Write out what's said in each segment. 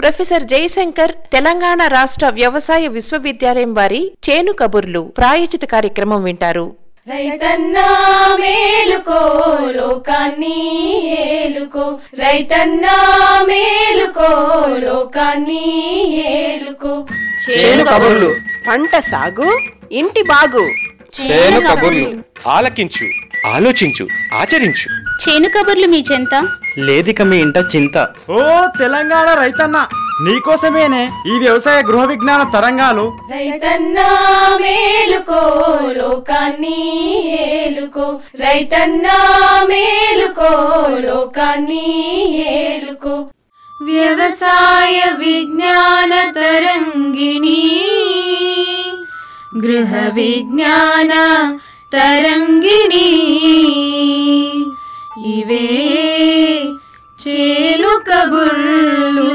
professor Jayashankar Telangana రాష్ట్ర వ్యవసాయ విశ్వవిద్యాలయం వారి చేను కబుర్లు ప్రాయోజిత కార్యక్రమం వింటారు రైతన్నా మేలుకో లోకాన్ని ఏలుకో రైతన్నా మేలుకో లోకాన్ని ఏలుకో చేను కబుర్లు పంట సాగు ఇంటి బాగు చేను కబుర్లు ఆలకించు ఆలోచించు ఆచరించు చేను కబుర్లు మీ చెంత లేదిక మీ ఇంట చింత ఓ తెలంగాణ రైతన్న నీకోసమేనే ఈ వ్యవసాయ గృహ విజ్ఞాన తరంగాలు రైతన్నా మేలుకో లోకాన్ని ఏలుకో రైతన్నా మేలుకో లోకాన్ని ఏలుకో వ్యవసాయ విజ్ఞాన తరంగిణి గృహ విజ్ఞాన తరంగిణి ఇవే చేలు కబుర్లు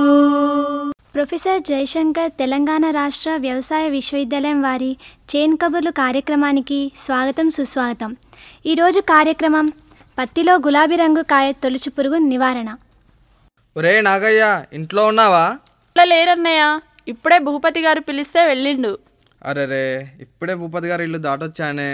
ప్రొఫెసర్ జయశంకర్ తెలంగాణ రాష్ట్ర వ్యవసాయ విశ్వవిద్యాలయం వారి చేన్ కబుర్లు కార్యక్రమానికి స్వాగతం సుస్వాగతం ఈరోజు కార్యక్రమం పత్తిలో గులాబీ రంగు కాయ తొలుచు పురుగు నివారణ ఒరే నాగయ్య ఇంట్లో ఉన్నావా ఇంట్లో లేరన్నయ్య ఇప్పుడే భూపతి గారు పిలిస్తే వెళ్ళిండు అరెరే ఇప్పుడే భూపతి గారి ఇల్లు దాటొచ్చానే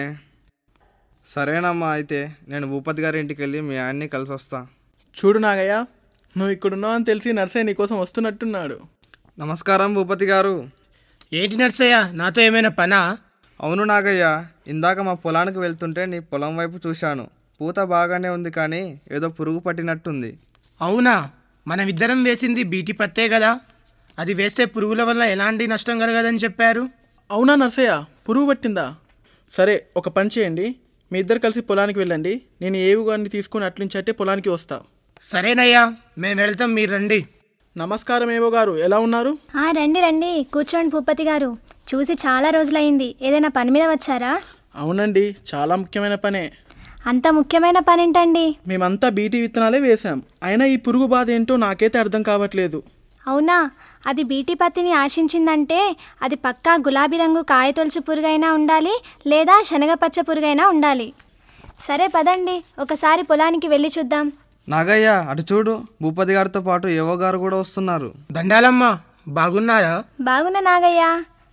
సరేనమ్మా అయితే నేను భూపతి గారి ఇంటికి వెళ్ళి మీ ఆయన్ని కలిసి వస్తా చూడు నాగయ్య నువ్వు ఇక్కడున్నావు అని తెలిసి నర్సయ్య నీకోసం వస్తున్నట్టున్నాడు నమస్కారం భూపతి గారు ఏంటి నర్సయ్య నాతో ఏమైనా పనా అవును నాగయ్య ఇందాక మా పొలానికి వెళ్తుంటే నీ పొలం వైపు చూశాను పూత బాగానే ఉంది కానీ ఏదో పురుగు పట్టినట్టుంది అవునా మనమిద్దరం వేసింది బీటీ పత్తే కదా అది వేస్తే పురుగుల వల్ల ఎలాంటి నష్టం కలగదని చెప్పారు అవునా నర్సయ్య పురుగు పట్టిందా సరే ఒక పని చేయండి మీ ఇద్దరు కలిసి పొలానికి వెళ్ళండి నేను ఏవు గారిని తీసుకుని అట్లుంచట్టే పొలానికి వస్తా సరేనయ్యా మేము వెళ్తాం మీరు రండి నమస్కారం ఏవో గారు ఎలా ఉన్నారు ఆ రండి రండి కూర్చోండి భూపతి గారు చూసి చాలా రోజులైంది ఏదైనా పని మీద వచ్చారా అవునండి చాలా ముఖ్యమైన పనే అంత ముఖ్యమైన పని ఏంటండి మేమంతా బీటీ విత్తనాలే వేశాం అయినా ఈ పురుగు బాధ ఏంటో నాకైతే అర్థం కావట్లేదు అవునా అది బీటీ పత్తిని ఆశించిందంటే అది పక్కా గులాబీ రంగు కాయతొలుచు పురుగైనా ఉండాలి లేదా శనగపచ్చ పురుగైనా ఉండాలి సరే పదండి ఒకసారి పొలానికి వెళ్ళి చూద్దాం నాగయ్య అటు చూడు భూపతి గారితో పాటు ఏవో గారు కూడా వస్తున్నారు దండాలమ్మా బాగున్నారా బాగున్న నాగయ్య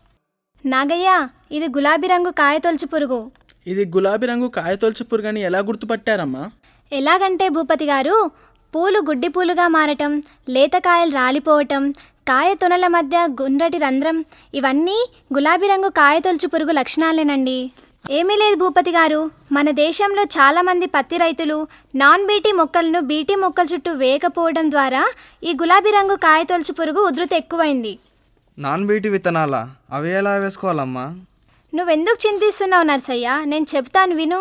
నాగయ్య ఇది గులాబీ రంగు కాయతొలుచు పురుగు ఇది గులాబీ రంగు కాయతొలచు పురుగని ఎలా గుర్తుపట్టారమ్మా ఎలాగంటే భూపతి గారు పూలు గుడ్డి పూలుగా మారటం లేతకాయలు రాలిపోవటం కాయ తొనల మధ్య గుండ్రటి రంధ్రం ఇవన్నీ గులాబీ రంగు కాయతొలుచు పురుగు లక్షణాలేనండి ఏమీ లేదు భూపతి గారు మన దేశంలో చాలామంది పత్తి రైతులు నాన్ బీటీ మొక్కలను బీటీ మొక్కల చుట్టూ వేయకపోవడం ద్వారా ఈ గులాబీ రంగు కాయతొలుచు పురుగు ఉధృతి ఎక్కువైంది నాన్ బీటీ విత్తనాలా అవి ఎలా వేసుకోవాలమ్మా నువ్వెందుకు చింతిస్తున్నావు నర్సయ్య నేను చెప్తాను విను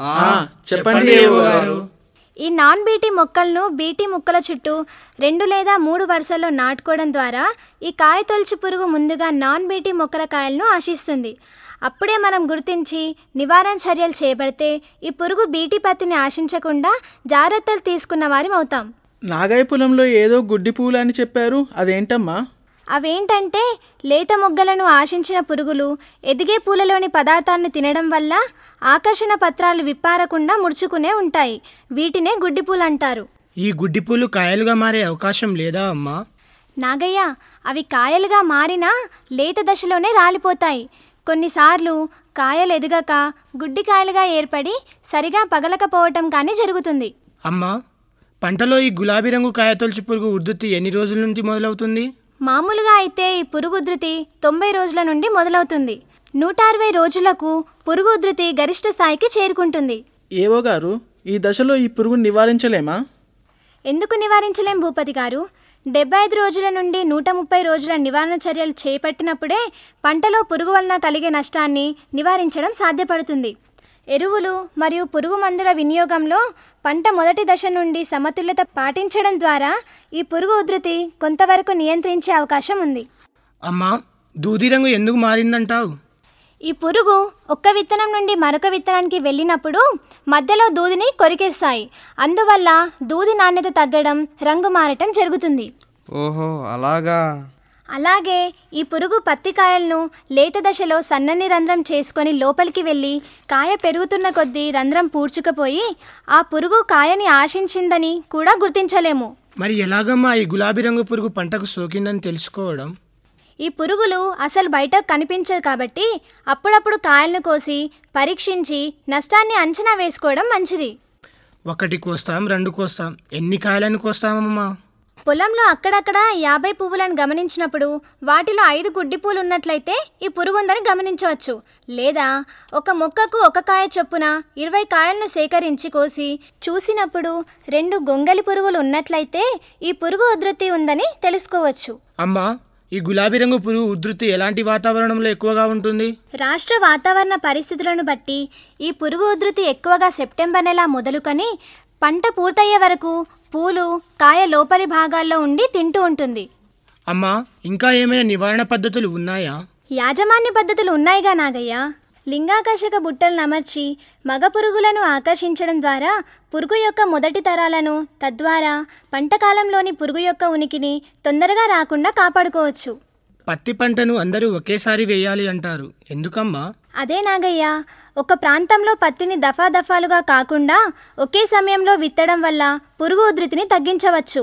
చెప్పండి ఏవో గారు ఈ నాన్ బీటీ మొక్కలను బీటీ మొక్కల చుట్టూ రెండు లేదా మూడు వరుసల్లో నాటుకోవడం ద్వారా ఈ కాయ తొలచు పురుగు ముందుగా నాన్ బీటీ మొక్కల కాయలను ఆశిస్తుంది అప్పుడే మనం గుర్తించి నివారణ చర్యలు చేపడితే ఈ పురుగు బీటీ పత్తిని ఆశించకుండా జాగ్రత్తలు తీసుకున్న వారి అవుతాం నాగయ్య పొలంలో ఏదో గుడ్డి పూలు అని చెప్పారు అదేంటమ్మా అవేంటంటే లేత మొగ్గలను ఆశించిన పురుగులు ఎదిగే పూలలోని పదార్థాలను తినడం వల్ల ఆకర్షణ పత్రాలు విప్పారకుండా ముడుచుకునే ఉంటాయి వీటినే గుడ్డిపూలు అంటారు ఈ గుడ్డి పూలు కాయలుగా మారే అవకాశం లేదా అమ్మా నాగయ్య అవి కాయలుగా మారినా లేత దశలోనే రాలిపోతాయి కొన్నిసార్లు కాయలు ఎదగక గుడ్డి కాయలుగా ఏర్పడి సరిగా పగలకపోవటం కానీ జరుగుతుంది అమ్మా పంటలో ఈ గులాబీ రంగు కాయతొలచి పురుగు ఉధృతి ఎన్ని రోజుల నుండి మొదలవుతుంది మామూలుగా అయితే ఈ పురుగు ఉధృతి తొంభై రోజుల నుండి మొదలవుతుంది నూట అరవై రోజులకు పురుగు ఉధృతి గరిష్ట స్థాయికి చేరుకుంటుంది ఏవో గారు ఈ దశలో ఈ పురుగుని నివారించలేమా ఎందుకు నివారించలేం భూపతి గారు డెబ్బై ఐదు రోజుల నుండి నూట ముప్పై రోజుల నివారణ చర్యలు చేపట్టినప్పుడే పంటలో పురుగు వలన కలిగే నష్టాన్ని నివారించడం సాధ్యపడుతుంది ఎరువులు మరియు పురుగు మందుల వినియోగంలో పంట మొదటి దశ నుండి సమతుల్యత పాటించడం ద్వారా ఈ పురుగు ఉధృతి కొంతవరకు నియంత్రించే అవకాశం ఉంది అమ్మా దూది రంగు ఎందుకు మారిందంటావు ఈ పురుగు ఒక్క విత్తనం నుండి మరొక విత్తనానికి వెళ్ళినప్పుడు మధ్యలో దూదిని కొరికేస్తాయి అందువల్ల దూది నాణ్యత తగ్గడం రంగు మారటం జరుగుతుంది ఓహో అలాగా అలాగే ఈ పురుగు పత్తి కాయలను లేత దశలో సన్నని రంధ్రం చేసుకొని లోపలికి వెళ్ళి కాయ పెరుగుతున్న కొద్దీ రంధ్రం పూడ్చుకుపోయి ఆ పురుగు కాయని ఆశించిందని కూడా గుర్తించలేము మరి ఎలాగమ్మా ఈ గులాబీ రంగు పురుగు పంటకు సోకిందని తెలుసుకోవడం ఈ పురుగులు అసలు బయటకు కనిపించదు కాబట్టి అప్పుడప్పుడు కాయలను కోసి పరీక్షించి నష్టాన్ని అంచనా వేసుకోవడం మంచిది ఒకటి కోస్తాం రెండు కోస్తాం ఎన్ని కాయలను కోస్తామమ్మా పొలంలో అక్కడక్కడ యాభై పువ్వులను గమనించినప్పుడు వాటిలో ఐదు గుడ్డి పూలు ఉన్నట్లయితే ఈ పురుగు ఉందని గమనించవచ్చు లేదా ఒక మొక్కకు ఒక కాయ చొప్పున ఇరవై కాయలను సేకరించి కోసి చూసినప్పుడు రెండు గొంగలి పురుగులు ఉన్నట్లయితే ఈ పురుగు ఉధృతి ఉందని తెలుసుకోవచ్చు అమ్మా ఈ గులాబీ రంగు పురుగు ఉధృతి ఎలాంటి వాతావరణంలో ఎక్కువగా ఉంటుంది రాష్ట్ర వాతావరణ పరిస్థితులను బట్టి ఈ పురుగు ఉధృతి ఎక్కువగా సెప్టెంబర్ నెల మొదలుకొని పంట పూర్తయ్యే వరకు పూలు కాయ లోపలి భాగాల్లో ఉండి తింటూ ఉంటుంది అమ్మా ఇంకా ఏమైనా నివారణ పద్ధతులు ఉన్నాయా యాజమాన్య పద్ధతులు ఉన్నాయిగా నాగయ్య లింగాకర్షక బుట్టలను అమర్చి మగ పురుగులను ఆకర్షించడం ద్వారా పురుగు యొక్క మొదటి తరాలను తద్వారా పంటకాలంలోని పురుగు యొక్క ఉనికిని తొందరగా రాకుండా కాపాడుకోవచ్చు పత్తి పంటను అందరూ ఒకేసారి వేయాలి అంటారు ఎందుకమ్మా అదే నాగయ్య ఒక ప్రాంతంలో పత్తిని దఫా దఫాలుగా కాకుండా ఒకే సమయంలో విత్తడం వల్ల పురుగు ఉధృతిని తగ్గించవచ్చు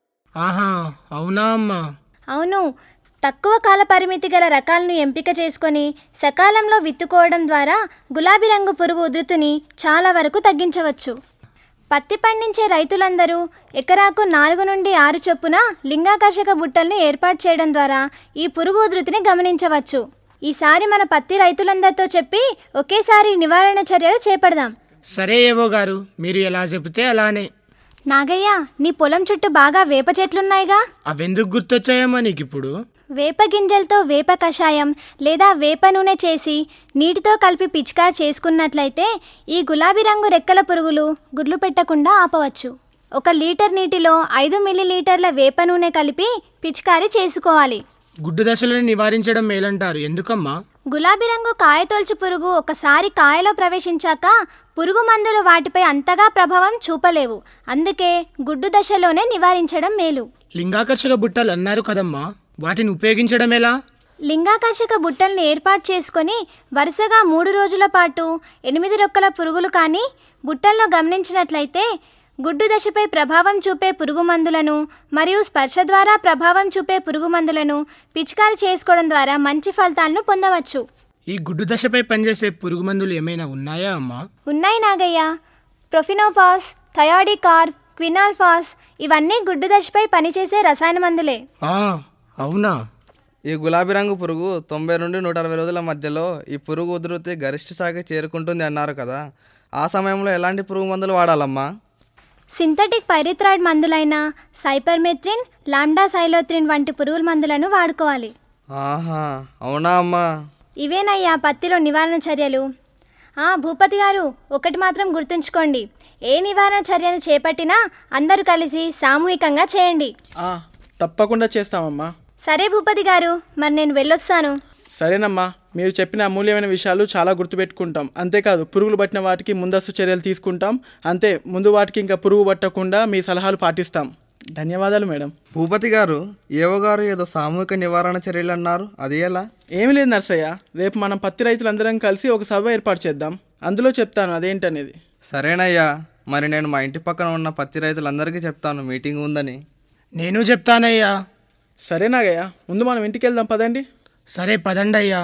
ఆహా అవునా అమ్మా అవును తక్కువ కాల పరిమితి గల రకాలను ఎంపిక చేసుకొని సకాలంలో విత్తుకోవడం ద్వారా గులాబీ రంగు పురుగు ఉధృతిని చాలా వరకు తగ్గించవచ్చు పత్తి పండించే రైతులందరూ ఎకరాకు నాలుగు నుండి ఆరు చొప్పున లింగాకర్షక బుట్టలను ఏర్పాటు చేయడం ద్వారా ఈ పురుగు ఉధృతిని గమనించవచ్చు ఈసారి మన పత్తి రైతులందరితో చెప్పి ఒకేసారి నివారణ చర్యలు చేపడదాం సరే ఏవో గారు మీరు ఎలా చెబితే అలానే నాగయ్య నీ పొలం చుట్టూ బాగా వేప చెట్లున్నాయిగా అవెందుకు గుర్తొచ్చాయమ్మా నీకు ఇప్పుడు వేప గింజలతో వేప కషాయం లేదా వేప నూనె చేసి నీటితో కలిపి పిచికారి చేసుకున్నట్లయితే ఈ గులాబీ రంగు రెక్కల పురుగులు గుడ్లు పెట్టకుండా ఆపవచ్చు ఒక లీటర్ నీటిలో ఐదు మిల్లీలీటర్ల వేప నూనె కలిపి పిచికారీ చేసుకోవాలి గుడ్డు దశలను నివారించడం మేలంటారు ఎందుకమ్మా గులాబీ రంగు కాయతొలుచు పురుగు ఒకసారి కాయలో ప్రవేశించాక పురుగు మందులు వాటిపై అంతగా ప్రభావం చూపలేవు అందుకే గుడ్డు దశలోనే నివారించడం మేలు లింగాకర్షక బుట్టలు అన్నారు కదమ్మా వాటిని ఉపయోగించడం ఎలా లింగాకర్షక బుట్టల్ని ఏర్పాటు చేసుకొని వరుసగా మూడు రోజుల పాటు ఎనిమిది రొక్కల పురుగులు కానీ బుట్టల్లో గమనించినట్లయితే గుడ్డు దశపై ప్రభావం చూపే పురుగు మందులను మరియు స్పర్శ ద్వారా ప్రభావం చూపే పురుగు మందులను పిచికారి చేసుకోవడం ద్వారా మంచి ఫలితాలను పొందవచ్చు ఈ గుడ్డు దశపై పనిచేసే పురుగు మందులు ఏమైనా ఉన్నాయా అమ్మా ఉన్నాయి నాగయ్య ప్రొఫినోపాస్ థయాడికార్ క్వినాల్ఫాస్ ఇవన్నీ గుడ్డు దశపై పనిచేసే రసాయన మందులే ఆ, అవునా ఈ గులాబీ రంగు పురుగు తొంభై నుండి నూట అరవై రోజుల మధ్యలో ఈ పురుగు ఉధృతి గరిష్ట స్థాయికి చేరుకుంటుంది అన్నారు కదా ఆ సమయంలో ఎలాంటి పురుగు మందులు వాడాలమ్మా సింథటిక్ పైరిథ్రాయిడ్ మందులైన సైపర్మెత్రిన్ లాండా సైలోత్రిన్ వంటి పురుగుల మందులను వాడుకోవాలి ఆహా అవునా అమ్మా ఇవేనయ్యా పత్తిలో నివారణ చర్యలు ఆ భూపతి గారు ఒకటి మాత్రం గుర్తుంచుకోండి ఏ నివారణ చర్యను చేపట్టినా అందరూ కలిసి సామూహికంగా చేయండి ఆ, తప్పకుండా చేస్తామమ్మా సరే భూపతి గారు మరి నేను వెళ్ళొస్తాను సరేనమ్మా మీరు చెప్పిన అమూల్యమైన విషయాలు చాలా గుర్తుపెట్టుకుంటాం అంతేకాదు పురుగులు పట్టిన వాటికి ముందస్తు చర్యలు తీసుకుంటాం అంతే ముందు వాటికి ఇంకా పురుగు పట్టకుండా మీ సలహాలు పాటిస్తాం ధన్యవాదాలు మేడం భూపతి గారు ఏవో గారు ఏదో సామూహిక నివారణ చర్యలు అన్నారు అది ఎలా ఏమీ లేదు నర్సయ్య రేపు మనం పత్తి రైతులందరం కలిసి ఒక సభ ఏర్పాటు చేద్దాం అందులో చెప్తాను అదేంటనేది సరేనయ్యా మరి నేను మా ఇంటి పక్కన ఉన్న పత్తి రైతులందరికీ చెప్తాను మీటింగ్ ఉందని నేను చెప్తానయ్యా సరే నాగయ్య ముందు మనం ఇంటికి వెళ్దాం పదండి సరే పదండి అయ్యా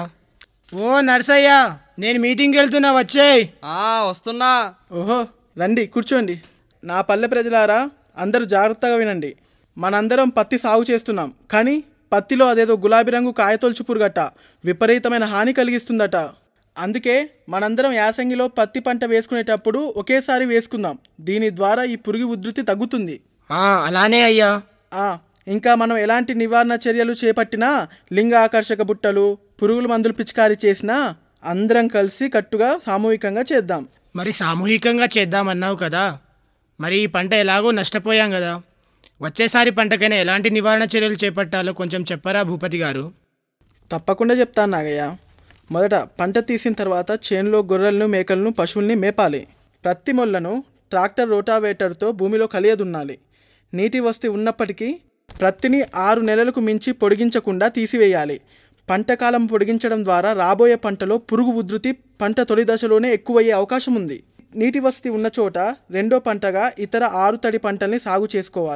ఓ నర్సయ్య నేను మీటింగ్కి వెళ్తున్నా వచ్చేయ్ ఆ వస్తున్నా ఓహో రండి కూర్చోండి నా పల్లె ప్రజలారా అందరూ జాగ్రత్తగా వినండి మనందరం పత్తి సాగు చేస్తున్నాం కానీ పత్తిలో అదేదో గులాబీ రంగు కాయతొలుచు పురుగట విపరీతమైన హాని కలిగిస్తుందట అందుకే మనందరం యాసంగిలో పత్తి పంట వేసుకునేటప్పుడు ఒకేసారి వేసుకుందాం దీని ద్వారా ఈ పురుగు ఉధృతి తగ్గుతుంది ఆ, అలానే అయ్యా ఆ, ఇంకా మనం ఎలాంటి నివారణ చర్యలు చేపట్టినా లింగ ఆకర్షక బుట్టలు పురుగుల మందులు పిచికారీ చేసినా అందరం కలిసి కట్టుగా సామూహికంగా చేద్దాం మరి సామూహికంగా చేద్దామన్నావు కదా మరి ఈ పంట ఎలాగో నష్టపోయాం కదా వచ్చేసారి పంటకైనా ఎలాంటి నివారణ చర్యలు చేపట్టాలో కొంచెం చెప్పరా భూపతి గారు తప్పకుండా చెప్తాను నాగయ్య మొదట పంట తీసిన తర్వాత చేనులో గొర్రెలను మేకలను పశువుల్ని మేపాలి ప్రతి మొల్లను ట్రాక్టర్ రోటావేటర్తో భూమిలో కలియదున్నాలి నీటి వస్తు ఉన్నప్పటికీ ప్రత్తిని ఆరు నెలలకు మించి పొడిగించకుండా తీసివేయాలి పంట కాలం పొడిగించడం ద్వారా రాబోయే పంటలో పురుగు ఉధృతి పంట తొలి దశలోనే ఎక్కువయ్యే అవకాశం ఉంది నీటి వసతి ఉన్న చోట రెండో పంటగా ఇతర ఆరు తడి పంటల్ని సాగు చేసుకోవాలి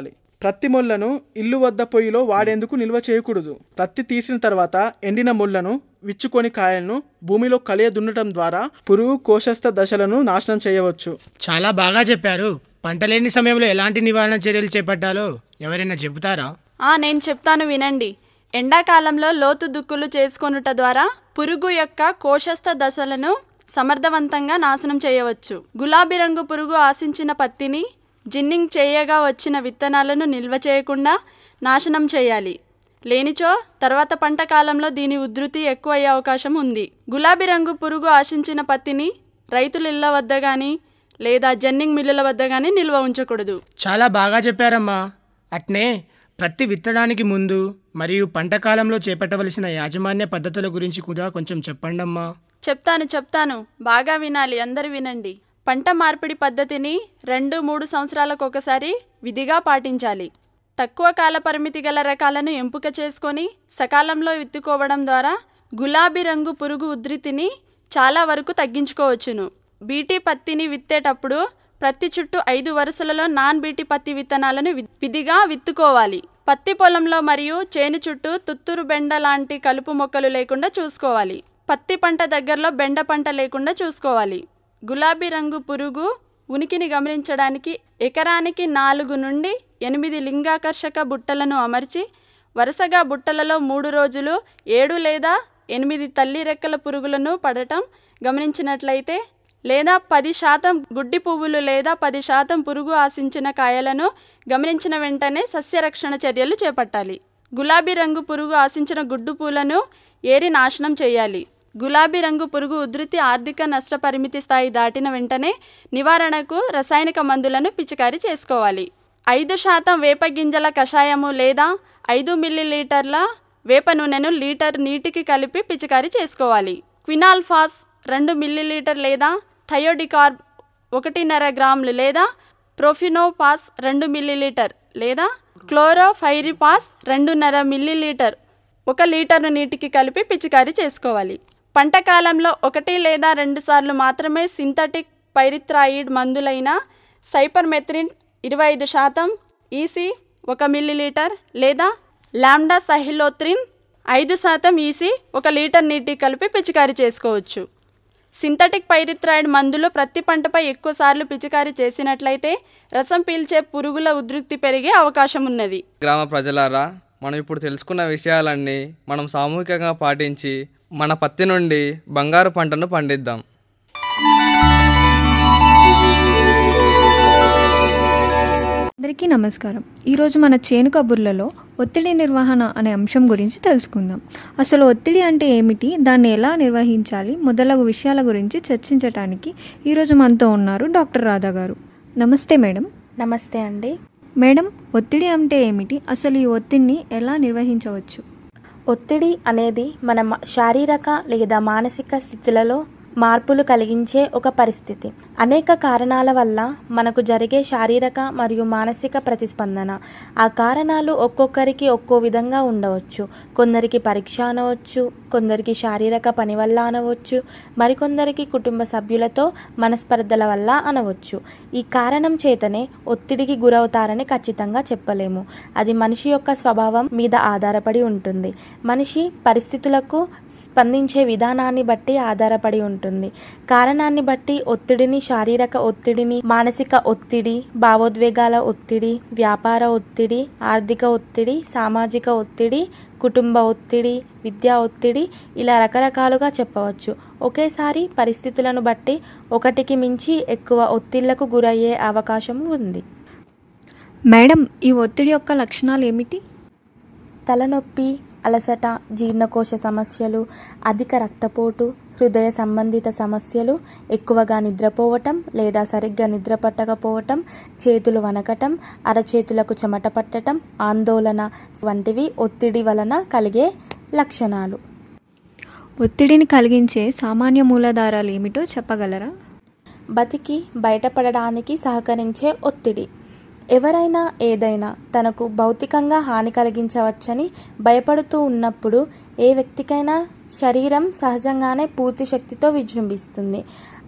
ప్రత్తి మొళ్లను ఇల్లు వద్ద పొయ్యిలో వాడేందుకు నిల్వ చేయకూడదు ప్రత్తి తీసిన తర్వాత ఎండిన మొళ్లను విచ్చుకొని కాయలను భూమిలో కలియ దున్నటం ద్వారా పురుగు కోశస్థ దశలను నాశనం చేయవచ్చు చాలా బాగా చెప్పారు పంట లేని సమయంలో ఎలాంటి నివారణ చర్యలు చేపట్టాలో ఎవరైనా చెబుతారా ఆ నేను చెప్తాను వినండి ఎండాకాలంలో లోతు దుక్కులు చేసుకొనుట ద్వారా పురుగు యొక్క కోశస్థ దశలను సమర్థవంతంగా నాశనం చేయవచ్చు గులాబీ రంగు పురుగు ఆశించిన పత్తిని జిన్నింగ్ చేయగా వచ్చిన విత్తనాలను నిల్వ చేయకుండా నాశనం చేయాలి లేనిచో తర్వాత పంట కాలంలో దీని ఉధృతి ఎక్కువ అయ్యే అవకాశం ఉంది గులాబీ రంగు పురుగు ఆశించిన పత్తిని రైతుల ఇళ్ల వద్ద కానీ లేదా జన్నింగ్ మిల్లుల వద్ద కానీ నిల్వ ఉంచకూడదు చాలా బాగా చెప్పారమ్మా అట్నే ప్రతి విత్తడానికి ముందు మరియు పంట కాలంలో చేపట్టవలసిన యాజమాన్య పద్ధతుల గురించి కూడా కొంచెం చెప్పండమ్మా చెప్తాను చెప్తాను బాగా వినాలి అందరు వినండి పంట మార్పిడి పద్ధతిని రెండు మూడు సంవత్సరాలకు ఒకసారి విధిగా పాటించాలి తక్కువ కాల పరిమితి గల రకాలను ఎంపిక చేసుకొని సకాలంలో విత్తుకోవడం ద్వారా గులాబీ రంగు పురుగు ఉధృతిని చాలా వరకు తగ్గించుకోవచ్చును బీటీ పత్తిని విత్తేటప్పుడు ప్రతి చుట్టూ ఐదు వరుసలలో నాన్ బీటీ పత్తి విత్తనాలను వి- విధిగా విత్తుకోవాలి పత్తి పొలంలో మరియు చేను చుట్టూ తుత్తురు బెండ లాంటి కలుపు మొక్కలు లేకుండా చూసుకోవాలి పత్తి పంట దగ్గరలో బెండ పంట లేకుండా చూసుకోవాలి గులాబీ రంగు పురుగు ఉనికిని గమనించడానికి ఎకరానికి నాలుగు నుండి ఎనిమిది లింగాకర్షక బుట్టలను అమర్చి వరుసగా బుట్టలలో మూడు రోజులు ఏడు లేదా ఎనిమిది తల్లి రెక్కల పురుగులను పడటం గమనించినట్లయితే లేదా పది శాతం గుడ్డి పువ్వులు లేదా పది శాతం పురుగు ఆశించిన కాయలను గమనించిన వెంటనే సస్యరక్షణ చర్యలు చేపట్టాలి గులాబీ రంగు పురుగు ఆశించిన గుడ్డు పూలను ఏరి నాశనం చేయాలి గులాబీ రంగు పురుగు ఉధృతి ఆర్థిక నష్ట పరిమితి స్థాయి దాటిన వెంటనే నివారణకు రసాయనిక మందులను పిచికారీ చేసుకోవాలి ఐదు శాతం వేప గింజల కషాయము లేదా ఐదు మిల్లీలీటర్ల వేప నూనెను లీటర్ నీటికి కలిపి పిచికారీ చేసుకోవాలి క్వినాల్ఫాస్ రెండు మిల్లీలీటర్ లేదా థయోడికార్బ్ ఒకటిన్నర గ్రాములు లేదా ప్రోఫినోపాస్ రెండు మిల్లీలీటర్ లేదా క్లోరోఫైరిపాస్ రెండున్నర మిల్లీలీటర్ ఒక లీటరు నీటికి కలిపి పిచికారీ చేసుకోవాలి పంట కాలంలో ఒకటి లేదా రెండు సార్లు మాత్రమే సింథటిక్ పైరిథ్రాయిడ్ మందులైన సైపర్మెథ్రిన్ ఇరవై ఐదు శాతం ఈసీ ఒక మిల్లీలీటర్ లేదా లామ్డా సహిలోత్రిన్ ఐదు శాతం ఈసీ ఒక లీటర్ నీటి కలిపి పిచికారీ చేసుకోవచ్చు సింథటిక్ పైరిథ్రాయిడ్ మందులు ప్రతి పంటపై ఎక్కువసార్లు పిచికారీ చేసినట్లయితే రసం పీల్చే పురుగుల ఉధృతి పెరిగే అవకాశం ఉన్నది గ్రామ ప్రజలారా మనం ఇప్పుడు తెలుసుకున్న విషయాలన్నీ మనం సామూహికంగా పాటించి మన పత్తి నుండి బంగారు పంటను పండిద్దాం అందరికీ నమస్కారం ఈరోజు మన చేను కబుర్లలో ఒత్తిడి నిర్వహణ అనే అంశం గురించి తెలుసుకుందాం అసలు ఒత్తిడి అంటే ఏమిటి దాన్ని ఎలా నిర్వహించాలి మొదలగు విషయాల గురించి చర్చించడానికి ఈరోజు మనతో ఉన్నారు డాక్టర్ రాధా గారు నమస్తే మేడం నమస్తే అండి మేడం ఒత్తిడి అంటే ఏమిటి అసలు ఈ ఒత్తిడిని ఎలా నిర్వహించవచ్చు ఒత్తిడి అనేది మన మ- శారీరక లేదా మానసిక స్థితులలో మార్పులు కలిగించే ఒక పరిస్థితి అనేక కారణాల వల్ల మనకు జరిగే శారీరక మరియు మానసిక ప్రతిస్పందన ఆ కారణాలు ఒక్కొక్కరికి ఒక్కో విధంగా ఉండవచ్చు కొందరికి పరీక్ష అనవచ్చు కొందరికి శారీరక పని వల్ల అనవచ్చు మరికొందరికి కుటుంబ సభ్యులతో మనస్పర్ధల వల్ల అనవచ్చు ఈ కారణం చేతనే ఒత్తిడికి గురవుతారని ఖచ్చితంగా చెప్పలేము అది మనిషి యొక్క స్వభావం మీద ఆధారపడి ఉంటుంది మనిషి పరిస్థితులకు స్పందించే విధానాన్ని బట్టి ఆధారపడి ఉంటుంది కారణాన్ని బట్టి ఒత్తిడిని శారీరక ఒత్తిడిని మానసిక ఒత్తిడి భావోద్వేగాల ఒత్తిడి వ్యాపార ఒత్తిడి ఆర్థిక ఒత్తిడి సామాజిక ఒత్తిడి కుటుంబ ఒత్తిడి విద్యా ఒత్తిడి ఇలా రకరకాలుగా చెప్పవచ్చు ఒకేసారి పరిస్థితులను బట్టి ఒకటికి మించి ఎక్కువ ఒత్తిళ్లకు గురయ్యే అవకాశం ఉంది మేడం ఈ ఒత్తిడి యొక్క లక్షణాలు ఏమిటి తలనొప్పి అలసట జీర్ణకోశ సమస్యలు అధిక రక్తపోటు హృదయ సంబంధిత సమస్యలు ఎక్కువగా నిద్రపోవటం లేదా సరిగ్గా నిద్ర పట్టకపోవటం చేతులు వనకటం అరచేతులకు చెమట పట్టటం ఆందోళన వంటివి ఒత్తిడి వలన కలిగే లక్షణాలు ఒత్తిడిని కలిగించే సామాన్య మూలాధారాలు ఏమిటో చెప్పగలరా బతికి బయటపడడానికి సహకరించే ఒత్తిడి ఎవరైనా ఏదైనా తనకు భౌతికంగా హాని కలిగించవచ్చని భయపడుతూ ఉన్నప్పుడు ఏ వ్యక్తికైనా శరీరం సహజంగానే పూర్తి శక్తితో విజృంభిస్తుంది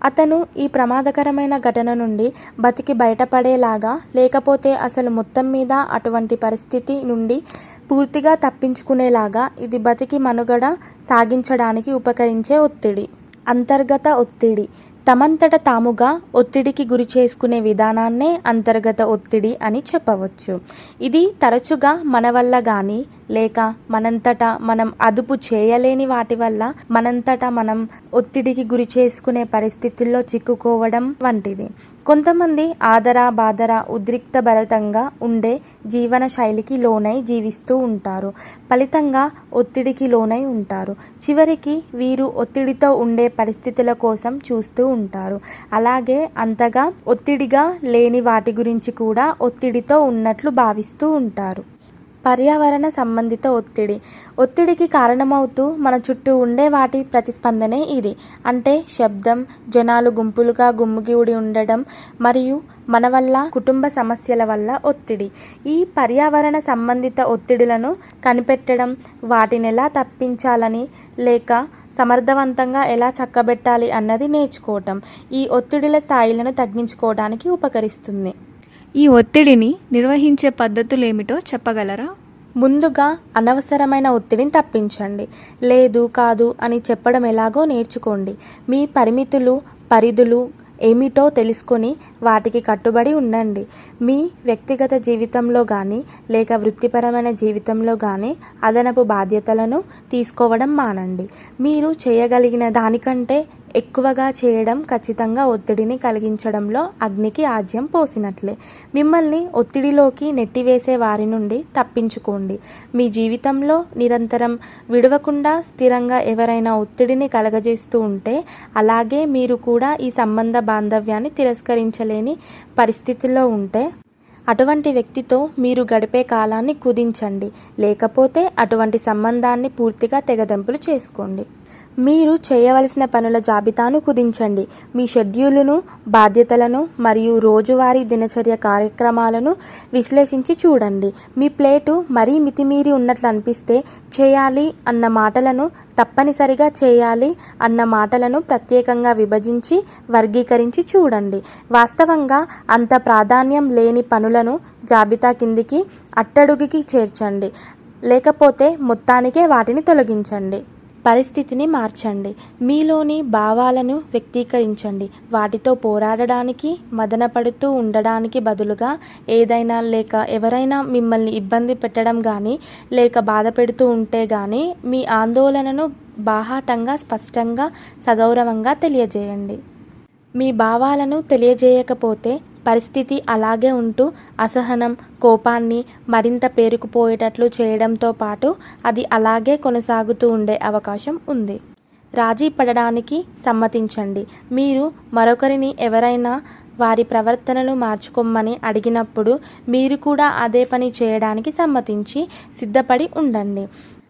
అతను ఈ ప్రమాదకరమైన ఘటన నుండి బతికి బయటపడేలాగా లేకపోతే అసలు మొత్తం మీద అటువంటి పరిస్థితి నుండి పూర్తిగా తప్పించుకునేలాగా ఇది బతికి మనుగడ సాగించడానికి ఉపకరించే ఒత్తిడి అంతర్గత ఒత్తిడి తమంతట తాముగా ఒత్తిడికి గురి చేసుకునే విధానాన్నే అంతర్గత ఒత్తిడి అని చెప్పవచ్చు ఇది తరచుగా మన వల్ల కానీ లేక మనంతటా మనం అదుపు చేయలేని వాటి వల్ల మనంతటా మనం ఒత్తిడికి గురి చేసుకునే పరిస్థితుల్లో చిక్కుకోవడం వంటిది కొంతమంది ఆదర బాదర ఉద్రిక్త భరితంగా ఉండే జీవన శైలికి లోనై జీవిస్తూ ఉంటారు ఫలితంగా ఒత్తిడికి లోనై ఉంటారు చివరికి వీరు ఒత్తిడితో ఉండే పరిస్థితుల కోసం చూస్తూ ఉంటారు అలాగే అంతగా ఒత్తిడిగా లేని వాటి గురించి కూడా ఒత్తిడితో ఉన్నట్లు భావిస్తూ ఉంటారు పర్యావరణ సంబంధిత ఒత్తిడి ఒత్తిడికి కారణమవుతూ మన చుట్టూ ఉండే వాటి ప్రతిస్పందనే ఇది అంటే శబ్దం జనాలు గుంపులుగా గుమ్మిగూడి ఉండడం మరియు మన వల్ల కుటుంబ సమస్యల వల్ల ఒత్తిడి ఈ పర్యావరణ సంబంధిత ఒత్తిడులను కనిపెట్టడం వాటిని ఎలా తప్పించాలని లేక సమర్థవంతంగా ఎలా చక్కబెట్టాలి అన్నది నేర్చుకోవటం ఈ ఒత్తిడిల స్థాయిలను తగ్గించుకోవడానికి ఉపకరిస్తుంది ఈ ఒత్తిడిని నిర్వహించే పద్ధతులు ఏమిటో చెప్పగలరా ముందుగా అనవసరమైన ఒత్తిడిని తప్పించండి లేదు కాదు అని చెప్పడం ఎలాగో నేర్చుకోండి మీ పరిమితులు పరిధులు ఏమిటో తెలుసుకొని వాటికి కట్టుబడి ఉండండి మీ వ్యక్తిగత జీవితంలో కానీ లేక వృత్తిపరమైన జీవితంలో కానీ అదనపు బాధ్యతలను తీసుకోవడం మానండి మీరు చేయగలిగిన దానికంటే ఎక్కువగా చేయడం ఖచ్చితంగా ఒత్తిడిని కలిగించడంలో అగ్నికి ఆజ్యం పోసినట్లే మిమ్మల్ని ఒత్తిడిలోకి నెట్టివేసే వారి నుండి తప్పించుకోండి మీ జీవితంలో నిరంతరం విడవకుండా స్థిరంగా ఎవరైనా ఒత్తిడిని కలగజేస్తూ ఉంటే అలాగే మీరు కూడా ఈ సంబంధ బాంధవ్యాన్ని తిరస్కరించలేని పరిస్థితిలో ఉంటే అటువంటి వ్యక్తితో మీరు గడిపే కాలాన్ని కుదించండి లేకపోతే అటువంటి సంబంధాన్ని పూర్తిగా తెగదెంపులు చేసుకోండి మీరు చేయవలసిన పనుల జాబితాను కుదించండి మీ షెడ్యూలును బాధ్యతలను మరియు రోజువారీ దినచర్య కార్యక్రమాలను విశ్లేషించి చూడండి మీ ప్లేటు మరీ మితిమీరి ఉన్నట్లు అనిపిస్తే చేయాలి అన్న మాటలను తప్పనిసరిగా చేయాలి అన్న మాటలను ప్రత్యేకంగా విభజించి వర్గీకరించి చూడండి వాస్తవంగా అంత ప్రాధాన్యం లేని పనులను జాబితా కిందికి అట్టడుగుకి చేర్చండి లేకపోతే మొత్తానికే వాటిని తొలగించండి పరిస్థితిని మార్చండి మీలోని భావాలను వ్యక్తీకరించండి వాటితో పోరాడడానికి మదనపడుతూ ఉండడానికి బదులుగా ఏదైనా లేక ఎవరైనా మిమ్మల్ని ఇబ్బంది పెట్టడం కానీ లేక బాధ పెడుతూ ఉంటే కానీ మీ ఆందోళనను బాహాటంగా స్పష్టంగా సగౌరవంగా తెలియజేయండి మీ భావాలను తెలియజేయకపోతే పరిస్థితి అలాగే ఉంటూ అసహనం కోపాన్ని మరింత పేరుకుపోయేటట్లు చేయడంతో పాటు అది అలాగే కొనసాగుతూ ఉండే అవకాశం ఉంది రాజీ పడడానికి సమ్మతించండి మీరు మరొకరిని ఎవరైనా వారి ప్రవర్తనను మార్చుకోమని అడిగినప్పుడు మీరు కూడా అదే పని చేయడానికి సమ్మతించి సిద్ధపడి ఉండండి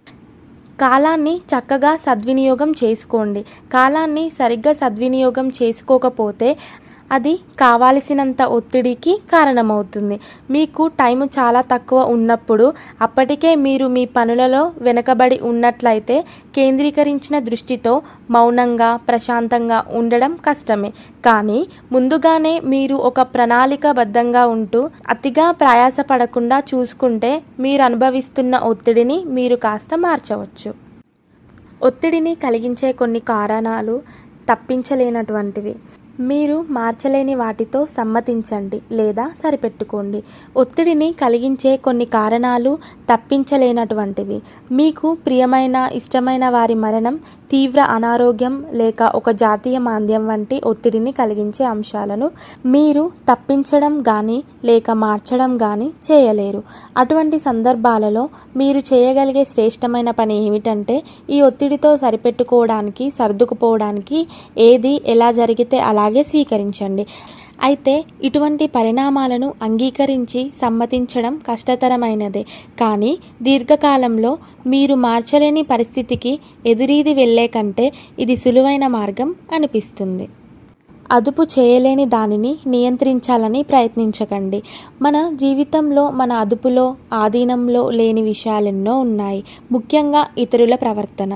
కాలాన్ని చక్కగా సద్వినియోగం చేసుకోండి కాలాన్ని సరిగ్గా సద్వినియోగం చేసుకోకపోతే అది కావాల్సినంత ఒత్తిడికి కారణమవుతుంది మీకు టైం చాలా తక్కువ ఉన్నప్పుడు అప్పటికే మీరు మీ పనులలో వెనకబడి ఉన్నట్లయితే కేంద్రీకరించిన దృష్టితో మౌనంగా ప్రశాంతంగా ఉండడం కష్టమే కానీ ముందుగానే మీరు ఒక ప్రణాళికబద్ధంగా ఉంటూ అతిగా ప్రయాసపడకుండా చూసుకుంటే మీరు అనుభవిస్తున్న ఒత్తిడిని మీరు కాస్త మార్చవచ్చు ఒత్తిడిని కలిగించే కొన్ని కారణాలు తప్పించలేనటువంటివి మీరు మార్చలేని వాటితో సమ్మతించండి లేదా సరిపెట్టుకోండి ఒత్తిడిని కలిగించే కొన్ని కారణాలు తప్పించలేనటువంటివి మీకు ప్రియమైన ఇష్టమైన వారి మరణం తీవ్ర అనారోగ్యం లేక ఒక జాతీయ మాంద్యం వంటి ఒత్తిడిని కలిగించే అంశాలను మీరు తప్పించడం కానీ లేక మార్చడం కానీ చేయలేరు అటువంటి సందర్భాలలో మీరు చేయగలిగే శ్రేష్టమైన పని ఏమిటంటే ఈ ఒత్తిడితో సరిపెట్టుకోవడానికి సర్దుకుపోవడానికి ఏది ఎలా జరిగితే అలాగే స్వీకరించండి అయితే ఇటువంటి పరిణామాలను అంగీకరించి సమ్మతించడం కష్టతరమైనదే కానీ దీర్ఘకాలంలో మీరు మార్చలేని పరిస్థితికి ఎదురీది వెళ్ళే కంటే ఇది సులువైన మార్గం అనిపిస్తుంది అదుపు చేయలేని దానిని నియంత్రించాలని ప్రయత్నించకండి మన జీవితంలో మన అదుపులో ఆధీనంలో లేని విషయాలెన్నో ఉన్నాయి ముఖ్యంగా ఇతరుల ప్రవర్తన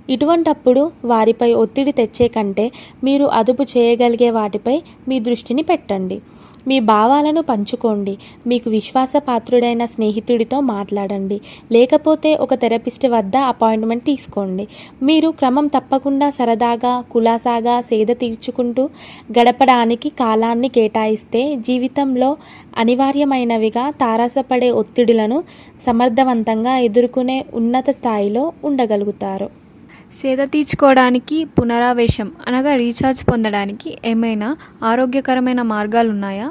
ఇటువంటప్పుడు వారిపై ఒత్తిడి తెచ్చే కంటే మీరు అదుపు చేయగలిగే వాటిపై మీ దృష్టిని పెట్టండి మీ భావాలను పంచుకోండి మీకు విశ్వాసపాత్రుడైన స్నేహితుడితో మాట్లాడండి లేకపోతే ఒక థెరపిస్ట్ వద్ద అపాయింట్మెంట్ తీసుకోండి మీరు క్రమం తప్పకుండా సరదాగా కులాసాగా సేద తీర్చుకుంటూ గడపడానికి కాలాన్ని కేటాయిస్తే జీవితంలో అనివార్యమైనవిగా తారసపడే ఒత్తిడులను సమర్థవంతంగా ఎదుర్కొనే ఉన్నత స్థాయిలో ఉండగలుగుతారు సేద తీర్చుకోవడానికి పునరావేశం అనగా రీఛార్జ్ పొందడానికి ఏమైనా ఆరోగ్యకరమైన మార్గాలు ఉన్నాయా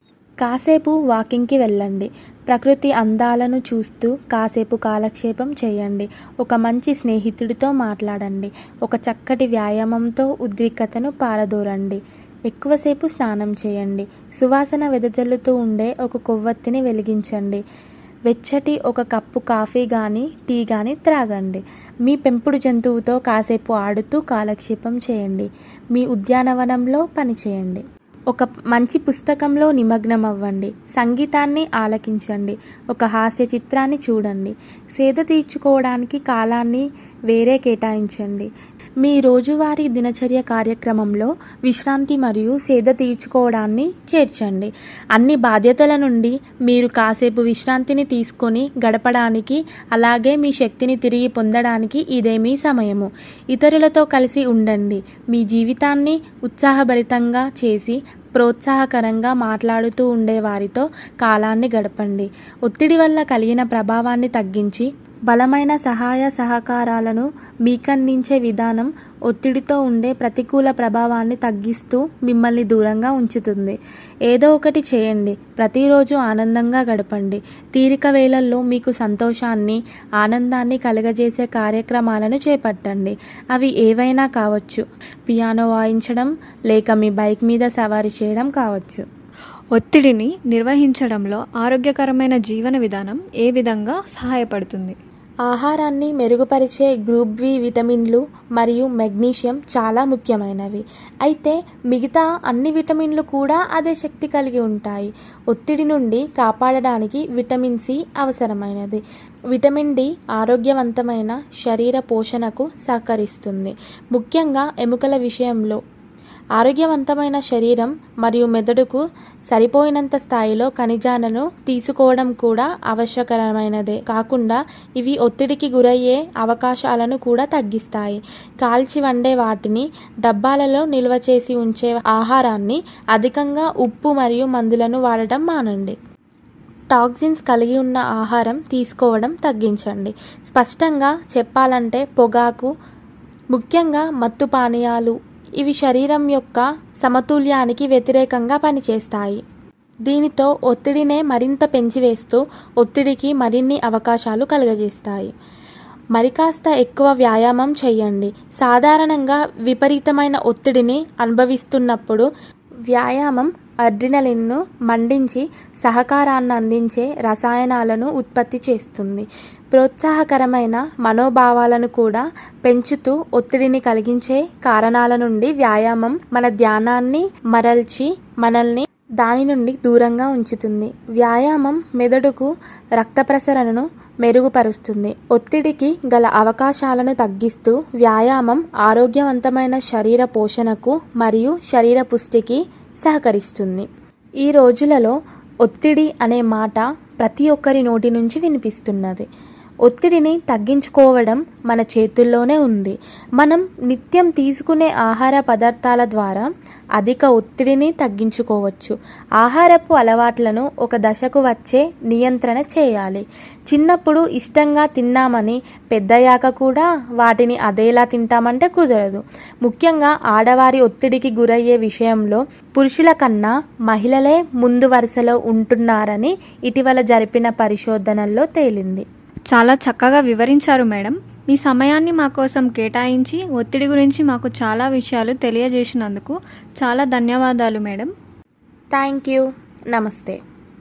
కాసేపు వాకింగ్కి వెళ్ళండి ప్రకృతి అందాలను చూస్తూ కాసేపు కాలక్షేపం చేయండి ఒక మంచి స్నేహితుడితో మాట్లాడండి ఒక చక్కటి వ్యాయామంతో ఉద్రిక్తతను పారదోరండి ఎక్కువసేపు స్నానం చేయండి సువాసన వెదజల్లుతూ ఉండే ఒక కొవ్వొత్తిని వెలిగించండి వెచ్చటి ఒక కప్పు కాఫీ కానీ టీ కానీ త్రాగండి మీ పెంపుడు జంతువుతో కాసేపు ఆడుతూ కాలక్షేపం చేయండి మీ ఉద్యానవనంలో పనిచేయండి ఒక మంచి పుస్తకంలో నిమగ్నం అవ్వండి సంగీతాన్ని ఆలకించండి ఒక హాస్య చిత్రాన్ని చూడండి సేద తీర్చుకోవడానికి కాలాన్ని వేరే కేటాయించండి మీ రోజువారీ దినచర్య కార్యక్రమంలో విశ్రాంతి మరియు సేద తీర్చుకోవడాన్ని చేర్చండి అన్ని బాధ్యతల నుండి మీరు కాసేపు విశ్రాంతిని తీసుకొని గడపడానికి అలాగే మీ శక్తిని తిరిగి పొందడానికి ఇదే మీ సమయము ఇతరులతో కలిసి ఉండండి మీ జీవితాన్ని ఉత్సాహభరితంగా చేసి ప్రోత్సాహకరంగా మాట్లాడుతూ ఉండే వారితో కాలాన్ని గడపండి ఒత్తిడి వల్ల కలిగిన ప్రభావాన్ని తగ్గించి బలమైన సహాయ సహకారాలను మీకందించే విధానం ఒత్తిడితో ఉండే ప్రతికూల ప్రభావాన్ని తగ్గిస్తూ మిమ్మల్ని దూరంగా ఉంచుతుంది ఏదో ఒకటి చేయండి ప్రతిరోజు ఆనందంగా గడపండి తీరిక వేళల్లో మీకు సంతోషాన్ని ఆనందాన్ని కలగజేసే కార్యక్రమాలను చేపట్టండి అవి ఏవైనా కావచ్చు పియానో వాయించడం లేక మీ బైక్ మీద సవారీ చేయడం కావచ్చు ఒత్తిడిని నిర్వహించడంలో ఆరోగ్యకరమైన జీవన విధానం ఏ విధంగా సహాయపడుతుంది ఆహారాన్ని మెరుగుపరిచే గ్రూప్ బి విటమిన్లు మరియు మెగ్నీషియం చాలా ముఖ్యమైనవి అయితే మిగతా అన్ని విటమిన్లు కూడా అదే శక్తి కలిగి ఉంటాయి ఒత్తిడి నుండి కాపాడడానికి విటమిన్ సి అవసరమైనది విటమిన్ డి ఆరోగ్యవంతమైన శరీర పోషణకు సహకరిస్తుంది ముఖ్యంగా ఎముకల విషయంలో ఆరోగ్యవంతమైన శరీరం మరియు మెదడుకు సరిపోయినంత స్థాయిలో ఖనిజాలను తీసుకోవడం కూడా ఆవశ్యకరమైనదే కాకుండా ఇవి ఒత్తిడికి గురయ్యే అవకాశాలను కూడా తగ్గిస్తాయి కాల్చి వండే వాటిని డబ్బాలలో నిల్వ చేసి ఉంచే ఆహారాన్ని అధికంగా ఉప్పు మరియు మందులను వాడటం మానండి టాక్సిన్స్ కలిగి ఉన్న ఆహారం తీసుకోవడం తగ్గించండి స్పష్టంగా చెప్పాలంటే పొగాకు ముఖ్యంగా మత్తు పానీయాలు ఇవి శరీరం యొక్క సమతుల్యానికి వ్యతిరేకంగా పనిచేస్తాయి దీనితో ఒత్తిడినే మరింత పెంచివేస్తూ ఒత్తిడికి మరిన్ని అవకాశాలు కలుగజేస్తాయి మరి కాస్త ఎక్కువ వ్యాయామం చేయండి సాధారణంగా విపరీతమైన ఒత్తిడిని అనుభవిస్తున్నప్పుడు వ్యాయామం అడ్రినలిన్ను మండించి సహకారాన్ని అందించే రసాయనాలను ఉత్పత్తి చేస్తుంది ప్రోత్సాహకరమైన మనోభావాలను కూడా పెంచుతూ ఒత్తిడిని కలిగించే కారణాల నుండి వ్యాయామం మన ధ్యానాన్ని మరల్చి మనల్ని దాని నుండి దూరంగా ఉంచుతుంది వ్యాయామం మెదడుకు రక్త ప్రసరణను మెరుగుపరుస్తుంది ఒత్తిడికి గల అవకాశాలను తగ్గిస్తూ వ్యాయామం ఆరోగ్యవంతమైన శరీర పోషణకు మరియు శరీర పుష్టికి సహకరిస్తుంది ఈ రోజులలో ఒత్తిడి అనే మాట ప్రతి ఒక్కరి నోటి నుంచి వినిపిస్తున్నది ఒత్తిడిని తగ్గించుకోవడం మన చేతుల్లోనే ఉంది మనం నిత్యం తీసుకునే ఆహార పదార్థాల ద్వారా అధిక ఒత్తిడిని తగ్గించుకోవచ్చు ఆహారపు అలవాట్లను ఒక దశకు వచ్చే నియంత్రణ చేయాలి చిన్నప్పుడు ఇష్టంగా తిన్నామని పెద్దయ్యాక కూడా వాటిని అదేలా తింటామంటే కుదరదు ముఖ్యంగా ఆడవారి ఒత్తిడికి గురయ్యే విషయంలో పురుషుల కన్నా మహిళలే ముందు వరుసలో ఉంటున్నారని ఇటీవల జరిపిన పరిశోధనల్లో తేలింది చాలా చక్కగా వివరించారు మేడం మీ సమయాన్ని మా కోసం కేటాయించి ఒత్తిడి గురించి మాకు చాలా విషయాలు తెలియజేసినందుకు చాలా ధన్యవాదాలు మేడం థ్యాంక్ యూ నమస్తే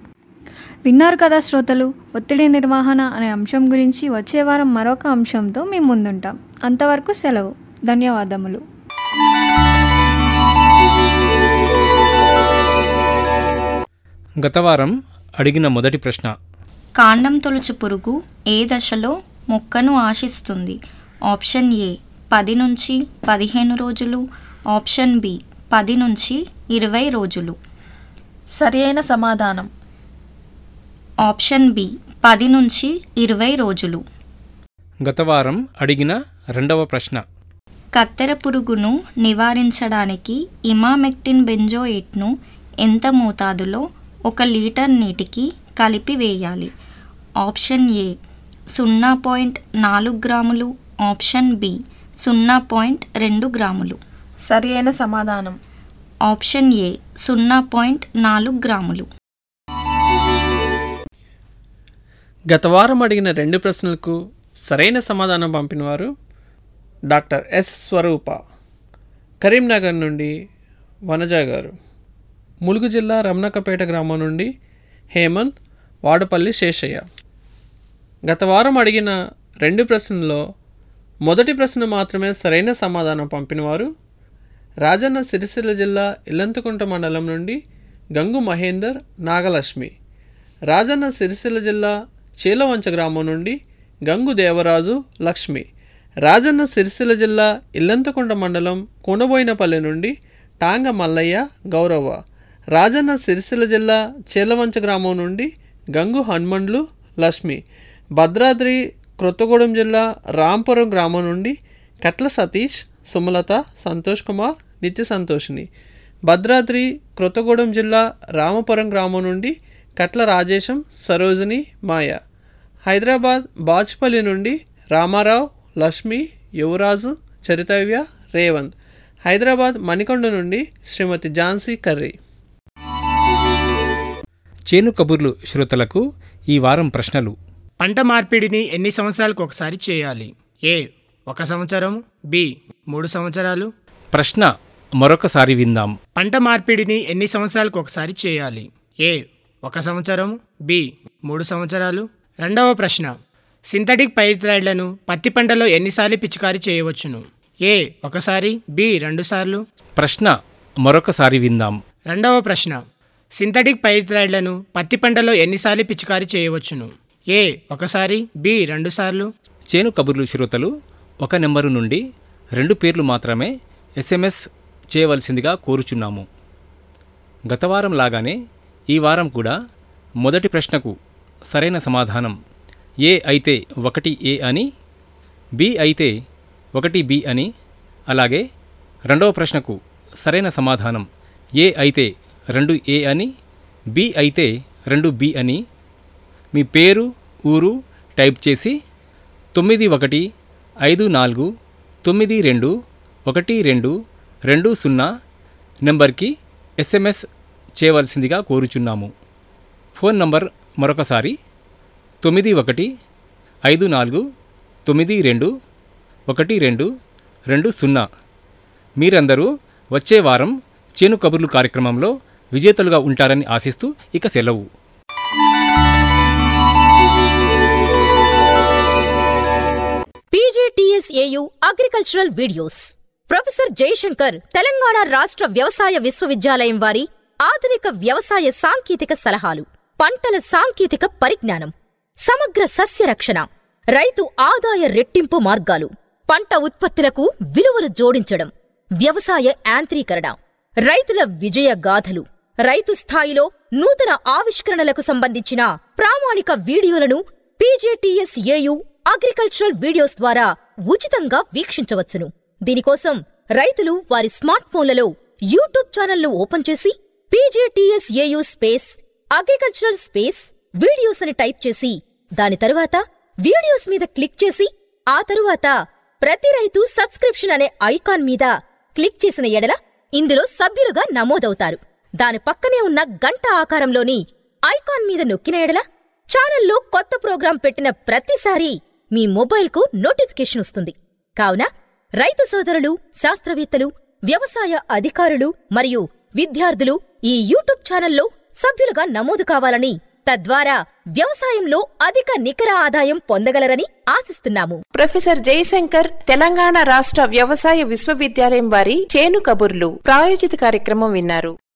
విన్నారు కదా శ్రోతలు ఒత్తిడి నిర్వహణ అనే అంశం గురించి వచ్చే వారం మరొక అంశంతో మేము ముందుంటాం అంతవరకు సెలవు ధన్యవాదములు గత వారం అడిగిన మొదటి ప్రశ్న కాండం తొలుచు పురుగు ఏ దశలో మొక్కను ఆశిస్తుంది ఆప్షన్ ఏ పది నుంచి పదిహేను రోజులు ఆప్షన్ బి పది నుంచి ఇరవై రోజులు సరియైన సమాధానం ఆప్షన్ బి పది నుంచి ఇరవై రోజులు గత వారం అడిగిన రెండవ ప్రశ్న కత్తెర పురుగును నివారించడానికి ఇమామెక్టిన్ బెంజోయేట్ను ఎంత మోతాదులో ఒక లీటర్ నీటికి కలిపి వేయాలి ఆప్షన్ ఏ సున్నా పాయింట్ నాలుగు గ్రాములు ఆప్షన్ బి సున్నా పాయింట్ రెండు గ్రాములు సరియైన సమాధానం ఆప్షన్ ఏ సున్నా పాయింట్ నాలుగు గ్రాములు గత వారం అడిగిన రెండు ప్రశ్నలకు సరైన సమాధానం పంపినవారు డాక్టర్ ఎస్ స్వరూప కరీంనగర్ నుండి వనజ గారు ములుగు జిల్లా రమణకపేట గ్రామం నుండి హేమంత్ వాడపల్లి శేషయ్య గత వారం అడిగిన రెండు ప్రశ్నల్లో మొదటి ప్రశ్న మాత్రమే సరైన సమాధానం పంపినవారు రాజన్న సిరిసిల్ల జిల్లా ఇల్లంతకుంట మండలం నుండి గంగు మహేందర్ నాగలక్ష్మి రాజన్న సిరిసిల్ల జిల్లా చీలవంచ గ్రామం నుండి గంగు దేవరాజు లక్ష్మి రాజన్న సిరిసిల్ల జిల్లా ఇల్లంతకుంట మండలం కొనబోయినపల్లి నుండి టాంగ మల్లయ్య గౌరవ రాజన్న సిరిసిల్ల జిల్లా చీలవంచ గ్రామం నుండి గంగు హనుమండ్లు లక్ష్మి భద్రాద్రి క్రొత్తగూడెం జిల్లా రాంపురం గ్రామం నుండి కట్ల సతీష్ సుమలత సంతోష్ కుమార్ నిత్య సంతోషిని భద్రాద్రి క్రొత్తగూడెం జిల్లా రామపురం గ్రామం నుండి కట్ల రాజేశం సరోజిని మాయ హైదరాబాద్ బాచ్పల్లి నుండి రామారావు లక్ష్మి యువరాజు చరితవ్య రేవంత్ హైదరాబాద్ మణికొండ నుండి శ్రీమతి ఝాన్సీ కర్రీ చేను కబుర్లు శ్రోతలకు ఈ వారం ప్రశ్నలు పంట మార్పిడిని ఎన్ని సంవత్సరాలకు ఒకసారి చేయాలి ఏ ఒక సంవత్సరం బి మూడు సంవత్సరాలు ప్రశ్న మరొకసారి విందాం పంట మార్పిడిని ఎన్ని సంవత్సరాలకు ఒకసారి చేయాలి ఏ ఒక సంవత్సరం బి మూడు సంవత్సరాలు రెండవ ప్రశ్న సింథటిక్ పైత్రాయిడ్లను పత్తి పంటలో ఎన్నిసార్లు పిచికారీ చేయవచ్చును ఏ ఒకసారి బి రెండుసార్లు ప్రశ్న మరొకసారి విందాం రెండవ ప్రశ్న సింథటిక్ పైత్రాయిడ్లను పత్తి పంటలో ఎన్నిసార్లు పిచికారీ చేయవచ్చును ఏ ఒకసారి బి రెండుసార్లు చేను కబుర్లు శ్రోతలు ఒక నెంబరు నుండి రెండు పేర్లు మాత్రమే ఎస్ఎంఎస్ చేయవలసిందిగా కోరుచున్నాము గత వారం లాగానే ఈ వారం కూడా మొదటి ప్రశ్నకు సరైన సమాధానం ఏ అయితే ఒకటి ఏ అని బి అయితే ఒకటి బి అని అలాగే రెండవ ప్రశ్నకు సరైన సమాధానం ఏ అయితే రెండు ఏ అని బి అయితే రెండు బి అని మీ పేరు ఊరు టైప్ చేసి తొమ్మిది ఒకటి ఐదు నాలుగు తొమ్మిది రెండు ఒకటి రెండు రెండు సున్నా నెంబర్కి ఎస్ఎంఎస్ చేయవలసిందిగా కోరుచున్నాము ఫోన్ నంబర్ మరొకసారి తొమ్మిది ఒకటి ఐదు నాలుగు తొమ్మిది రెండు ఒకటి రెండు రెండు సున్నా మీరందరూ వచ్చే వారం చేను కబుర్లు కార్యక్రమంలో విజేతలుగా ఉంటారని ఆశిస్తూ ఇక సెలవు PGTSAU agricultural videos professor Jayashankar Telangana రాష్ట్ర వ్యవసాయ విశ్వవిద్యాలయం వారి ఆధునిక వ్యవసాయ సాంకేతిక సలహాలు పంటల సాంకేతిక పరిజ్ఞానం సమగ్ర సస్య రక్షణ రైతు ఆదాయ రెట్టింపు మార్గాలు పంట ఉత్పత్తులకు విలువలు జోడించడం వ్యవసాయ యాంత్రీకరణ రైతుల విజయ గాథలు రైతు స్థాయిలో నూతన ఆవిష్కరణలకు సంబంధించిన ప్రామాణిక వీడియోలను పీజేటీఎస్ఏయు అగ్రికల్చరల్ వీడియోస్ ద్వారా ఉచితంగా వీక్షించవచ్చును దీనికోసం రైతులు వారి స్మార్ట్ ఫోన్లలో యూట్యూబ్ ఛానల్ను ఓపెన్ చేసి PJTSAU space agricultural space videos అని టైప్ చేసి దాని తరువాత వీడియోస్ మీద క్లిక్ చేసి ఆ తరువాత ప్రతి రైతు సబ్స్క్రిప్షన్ అనే ఐకాన్ మీద క్లిక్ చేసిన ఎడల ఇందులో సభ్యులుగా నమోదవుతారు దాని పక్కనే ఉన్న గంట ఆకారంలోని ఐకాన్ మీద నొక్కిన ఎడల ఛానల్లో కొత్త ప్రోగ్రాం పెట్టిన ప్రతిసారి మీ మొబైల్కు నోటిఫికేషన్ వస్తుంది కావున రైతు సోదరులు శాస్త్రవేత్తలు వ్యవసాయ అధికారులు మరియు విద్యార్థులు ఈ యూట్యూబ్ ఛానల్లో సభ్యులుగా నమోదు కావాలని తద్వారా వ్యవసాయంలో అధిక నికర ఆదాయం పొందగలరని ఆశిస్తున్నాము ప్రొఫెసర్ జయశంకర్ తెలంగాణ రాష్ట్ర వ్యవసాయ విశ్వవిద్యాలయం వారి చేను కబుర్లు ప్రాయోజిత కార్యక్రమం విన్నారు